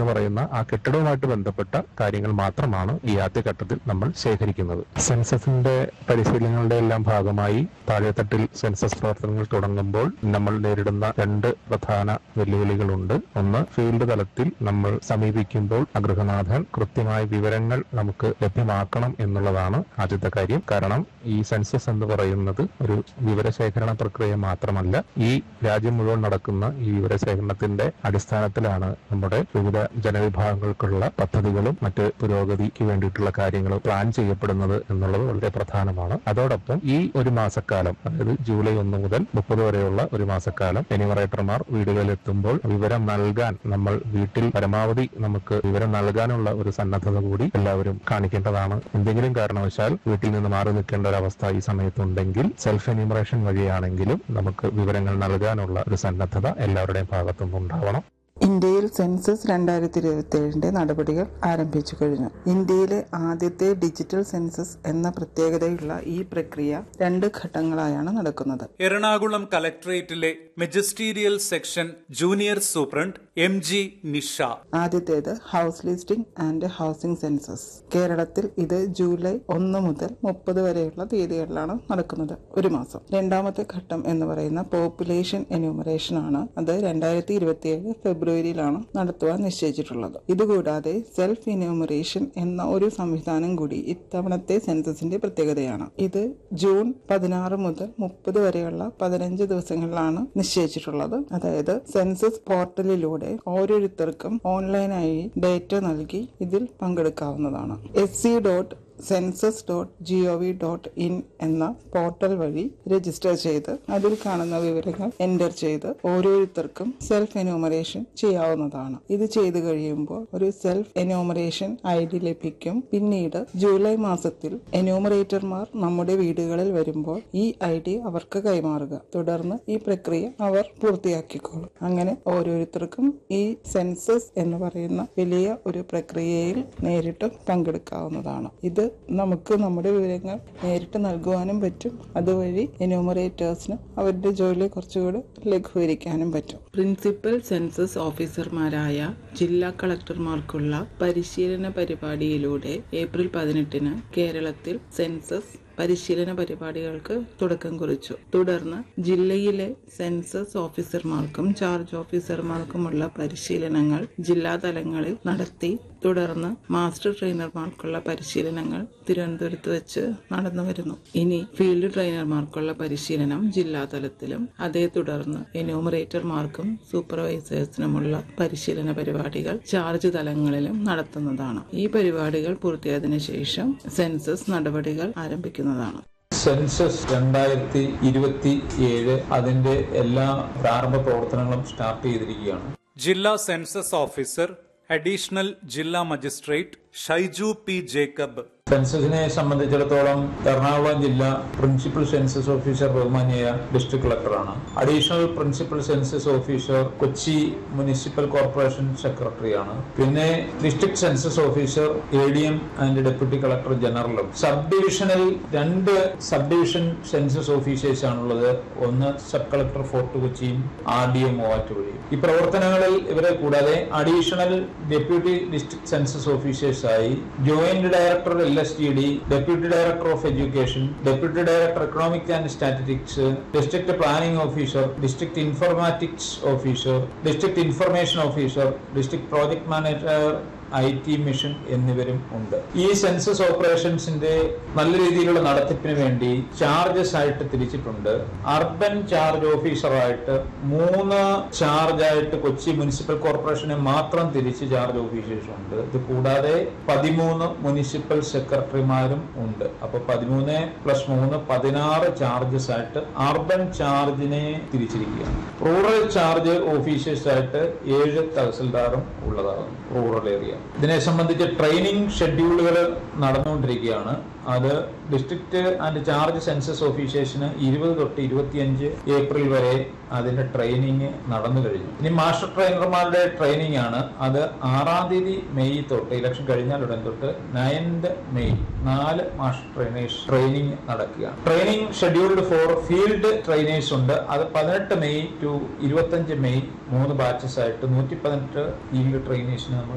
പറയുന്ന ആ കെട്ടിടവുമായിട്ട് ബന്ധപ്പെട്ട കാര്യങ്ങൾ മാത്രമാണ് ഈ ആദ്യഘട്ടത്തിൽ നമ്മൾ ശേഖരിക്കുന്നത് സെൻസസിന്റെ പരിശീലനങ്ങളുടെ എല്ലാം ഭാഗമായി താഴെത്തട്ടിൽ സെൻസസ് പ്രവർത്തനങ്ങൾ തുടങ്ങുമ്പോൾ നമ്മൾ നേരിടുന്ന രണ്ട് പ്രധാന വെല്ലുവിളികളുണ്ട് ഒന്ന് ഫീൽഡ് തലത്തിൽ നമ്മൾ സമീപിക്കുമ്പോൾ ആ ഗൃഹനാഥൻ കൃത്യമായ വിവരങ്ങൾ നമുക്ക് ലഭ്യമാക്കണം എന്നുള്ളതാണ് ആദ്യത്തെ കാര്യം കാരണം ഈ സെൻസസ് എന്ന് പറയുന്നത് ഒരു വിവരശേഖരണ പ്രക്രിയ മാത്രമല്ല ഈ രാജ്യം മുഴുവൻ നടക്കുന്ന ഈ വിവരശേഖരണത്തിന്റെ അടിസ്ഥാനത്തിലാണ് നമ്മുടെ വിവിധ ജനവിഭാഗങ്ങൾക്കുള്ള പദ്ധതികളും മറ്റ് പുരോഗതിക്ക് വേണ്ടിയിട്ടുള്ള കാര്യങ്ങളും പ്ലാൻ ചെയ്യപ്പെടുന്നത് എന്നുള്ളത് വളരെ പ്രധാനമാണ് അതോടൊപ്പം ഈ ഒരു മാസക്കാലം അതായത് ജൂലൈ ഒന്ന് മുതൽ മുപ്പത് വരെയുള്ള ഒരു മാസക്കാലം എന്യൂമറേറ്റർമാർ വീടുകളിൽ എത്തുമ്പോൾ വിവരം നൽകാൻ നമ്മൾ വീട്ടിൽ പരമാവധി നമുക്ക് വിവരം നൽകാനുള്ള ഒരു സന്നദ്ധത കൂടി എല്ലാവരും കാണിക്കേണ്ടതാണ് എന്തെങ്കിലും കാരണവശാൽ വീട്ടിൽ നിന്ന് മാറി നിൽക്കേണ്ട ഒരു അവസ്ഥ ഈ സമയത്തുണ്ടെങ്കിൽ സെൽഫ് എന്യൂമറേഷൻ വഴിയാണെങ്കിലും നമുക്ക് വിവരങ്ങൾ നൽകാനുള്ള ഒരു സന്നദ്ധത എല്ലാവരുടെയും ഭാഗത്തുനിന്ന് ഉണ്ടാവണം ഇന്ത്യയിൽ സെൻസസ് രണ്ടായിരത്തി ഇരുപത്തി ഏഴിന്റെ നടപടികൾ ആരംഭിച്ചു കഴിഞ്ഞു ഇന്ത്യയിലെ ആദ്യത്തെ ഡിജിറ്റൽ സെൻസസ് എന്ന പ്രത്യേകതയുള്ള ഈ പ്രക്രിയ രണ്ട് ഘട്ടങ്ങളായാണ് നടക്കുന്നത് എറണാകുളം കലക്ട്രേറ്റിലെ magisterial section junior superintendent M G Nisha ആദ്യത്തേത് house listing and housing census കേരളത്തിൽ ഇത് ജൂലൈ ഒന്ന് മുതൽ മുപ്പത് വരെയുള്ള തീയതികളിലാണ് നടക്കുന്നത് ഒരു മാസം രണ്ടാമത്തെ ഘട്ടം എന്ന് പറയുന്ന പോപ്പുലേഷൻ എന്യൂമറേഷൻ ആണ് അത് രണ്ടായിരത്തി ഇരുപത്തിയേഴ് ഫെബ്രുവരിയിലാണ് നടത്തുവാൻ നിശ്ചയിച്ചിട്ടുള്ളത് ഇതുകൂടാതെ സെൽഫ് എന്യൂമറേഷൻ എന്ന ഒരു സംവിധാനം കൂടി ഇത്തവണത്തെ സെൻസസിന്റെ പ്രത്യേകതയാണ് ഇത് ജൂൺ പതിനാറ് മുതൽ മുപ്പത് വരെയുള്ള പതിനഞ്ച് ദിവസങ്ങളിലാണ് നിശ്ചയിച്ചിട്ടുള്ളത് അതായത് സെൻസസ് പോർട്ടലിലൂടെ ഓരോരുത്തർക്കും ഓൺലൈനായി ഡേറ്റ നൽകി ഇതിൽ പങ്കെടുക്കാവുന്നതാണ് S C dot census dot G O V dot in എന്ന പോർട്ടൽ വഴി രജിസ്റ്റർ ചെയ്ത് അതിൽ കാണുന്ന വിവരങ്ങൾ എൻ്റർ ചെയ്ത് ഓരോരുത്തർക്കും സെൽഫ് എന്യൂമറേഷൻ ചെയ്യാവുന്നതാണ് ഇത് ചെയ്തു കഴിയുമ്പോൾ ഒരു സെൽഫ് എന്യൂമറേഷൻ ഐ ഡി ലഭിക്കും പിന്നീട് ജൂലൈ മാസത്തിൽ എന്യൂമറേറ്റർമാർ നമ്മുടെ വീടുകളിൽ വരുമ്പോൾ ഈ ഐ ഡി അവർക്ക് കൈമാറുക തുടർന്ന് ഈ പ്രക്രിയ അവർ പൂർത്തിയാക്കിക്കോളും അങ്ങനെ ഓരോരുത്തർക്കും ഈ സെൻസസ് എന്ന് പറയുന്ന വലിയ ഒരു പ്രക്രിയയിൽ നേരിട്ട് പങ്കെടുക്കാവുന്നതാണ് ഇത് നമുക്ക് നമ്മുടെ വിവരങ്ങൾ നേരിട്ട് നൽകുവാനും പറ്റും അതുവഴി എന്യൂമറേറ്റേഴ്സിന് അവരുടെ ജോലി കുറച്ചുകൂടി ലഘൂകരിക്കാനും പറ്റും പ്രിൻസിപ്പൽ സെൻസസ് ഓഫീസർമാരായ ജില്ലാ കളക്ടർമാർക്കുള്ള പരിശീലന പരിപാടിയിലൂടെ ഏപ്രിൽ പതിനെട്ടിന് കേരളത്തിൽ സെൻസസ് പരിശീലന പരിപാടികൾക്ക് തുടക്കം കുറിച്ചു തുടർന്ന് ജില്ലയിലെ സെൻസസ് ഓഫീസർമാർക്കും ചാർജ് ഓഫീസർമാർക്കുമുള്ള പരിശീലനങ്ങൾ ജില്ലാ തലങ്ങളിൽ നടത്തി തുടർന്ന് മാസ്റ്റർ ട്രെയിനർമാർക്കുള്ള പരിശീലനങ്ങൾ തിരുവനന്തപുരത്ത് വെച്ച് നടന്നു വരുന്നു ഇനി ഫീൽഡ് ട്രെയിനർമാർക്കുള്ള പരിശീലനം ജില്ലാ തലത്തിലും അതേ തുടർന്ന് എന്യൂമറേറ്റർമാർക്കും സൂപ്പർവൈസേഴ്സിനുമുള്ള പരിശീലന പരിപാടികൾ ചാർജ് തലങ്ങളിലും നടത്തുന്നതാണ് ഈ പരിപാടികൾ പൂർത്തിയായതിനു ശേഷം സെൻസസ് നടപടികൾ ആരംഭിക്കുന്നതാണ് സെൻസസ് രണ്ടായിരത്തി ഇരുപത്തി ഏഴ് അതിന്റെ എല്ലാ പ്രാരംഭ പ്രവർത്തനങ്ങളും സ്റ്റാർട്ട് ചെയ്തിരിക്കുകയാണ് ജില്ലാ സെൻസസ് ഓഫീസർ അഡീഷണൽ ജില്ലാ മജിസ്ട്രേറ്റ് ഷൈജു പി ജേക്കബ് സെൻസസിനെ സംബന്ധിച്ചിടത്തോളം എറണാകുളം ജില്ല പ്രിൻസിപ്പൽ സെൻസസ് ഓഫീസർ ബഹുമാനിയ ഡിസ്ട്രിക്ട് കളക്ടറാണ് additional principal census officer Kochi municipal corporation സെക്രട്ടറിയാണ് പിന്നെ district census officer A D M and deputy collector ജനറലും സബ് ഡിവിഷനിൽ രണ്ട് സബ് ഡിവിഷൻ സെൻസസ് ഓഫീസേഴ്സ് ആണുള്ളത് ഒന്ന് സബ് കളക്ടർ ഫോർട്ട് കൊച്ചിയും ആർ ഡി എം മൂവാറ്റുപുഴയും ഈ പ്രവർത്തനങ്ങളിൽ ഇവരെ കൂടാതെ additional deputy district census officers ആയി joint director L S T D deputy director of education deputy director economic and statistics district planning officer district informatics officer district information officer district project manager I T mission എന്നിവരും ഉണ്ട് ഈ census ഓപ്പറേഷൻസിന്റെ നല്ല രീതിയിലുള്ള നടത്തിപ്പിന് വേണ്ടി charges ആയിട്ട് തിരിച്ചിട്ടുണ്ട് urban charge ഓഫീസറായിട്ട് മൂന്ന് ചാർജ് ആയിട്ട് കൊച്ചി മുനിസിപ്പൽ കോർപ്പറേഷനെ മാത്രം തിരിച്ച് ചാർജ് ഓഫീസേഴ്സ് ഉണ്ട് ഇത് കൂടാതെ പതിമൂന്ന് മുനിസിപ്പൽ സെക്രട്ടറിമാരും ഉണ്ട് അപ്പൊ പതിമൂന്ന് പ്ലസ് മൂന്ന് പതിനാറ് ചാർജസ് ആയിട്ട് അർബൻ ചാർജിനെ തിരിച്ചിരിക്കുകയാണ് റൂറൽ ചാർജ് ഓഫീസേഴ്സ് ആയിട്ട് ഏഴ് തഹസിൽദാറും ഉള്ളതാണ് റൂറൽ ഏരിയ ഇതിനെ സംബന്ധിച്ച് ട്രെയിനിങ് ഷെഡ്യൂളുകൾ നടന്നുകൊണ്ടിരിക്കുകയാണ് അത് ഡിസ്ട്രിക്ട് ആൻഡ് ചാർജ് സെൻസസ് ഓഫീസേഴ്സിന് ഇരുപത് തൊട്ട് ഇരുപത്തിയഞ്ച് ഏപ്രിൽ വരെ അതിന്റെ ട്രെയിനിങ് നടന്നു കഴിഞ്ഞു ഇനി മാസ്റ്റർ ട്രെയിനർമാരുടെ ട്രെയിനിങ് ആണ് അത് ആറാം തീയതി മെയ് തൊട്ട് ഇലക്ഷൻ കഴിഞ്ഞാൽ ഉടൻ തൊട്ട് നയൻത് മെയ് നാല് മാസ്റ്റർ ട്രെയിനേഴ്സ് ട്രെയിനിങ് നടക്കുകയാണ് training scheduled for field trainers ഉണ്ട് അത് പതിനെട്ട് മെയ് ടു ഇരുപത്തഞ്ച് മെയ് മൂന്ന് ബാച്ചസ് ആയിട്ട് നൂറ്റി പതിനെട്ട് ഫീൽഡ് ട്രെയിനേഴ്സിന് നമ്മൾ